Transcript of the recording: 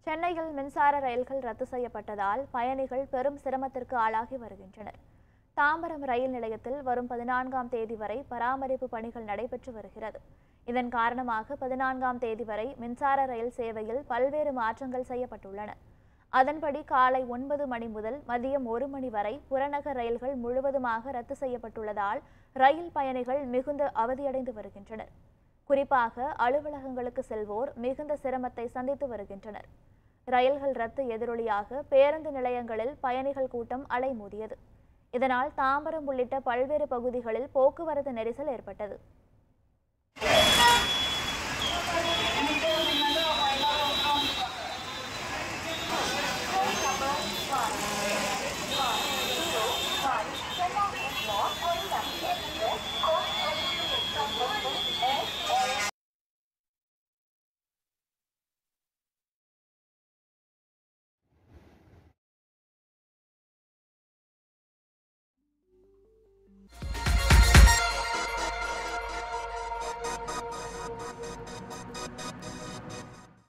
சென்னையில் மின்சார ரயில்கள் ரத்து செய்யப்பட்டதால் பயணிகள் பெரும் சிரமத்திற்கு ஆளாகி வருகின்றனர் தாம்பரம் ரயில் நிலையத்தில் வரும் பதினான்காம் தேதி வரை பராமரிப்பு பணிகள் நடைபெற்று வருகிறது இதன் காரணமாக பதினான்காம் தேதி வரை மின்சார ரயில் சேவையில் பல்வேறு மாற்றங்கள் செய்யப்பட்டுள்ளன அதன்படி காலை ஒன்பது மணி முதல் மதியம் ஒரு மணி வரை புறநகர் ரயில்கள் முழுவதுமாக ரத்து செய்யப்பட்டுள்ளதால் ரயில் பயணிகள் மிகுந்த அவதியடைந்து வருகின்றனர் குறிப்பாக அலுவலகங்களுக்கு செல்வோர் மிகுந்த சிரமத்தை சந்தித்து வருகின்றனர் ரயில்கள் ரத்து எதிரொலியாக பேருந்து நிலையங்களில் பயணிகள் கூட்டம் அலைமோதியது இதனால் தாம்பரம் உள்ளிட்ட பல்வேறு பகுதிகளில் போக்குவரத்து நெரிசல் ஏற்பட்டது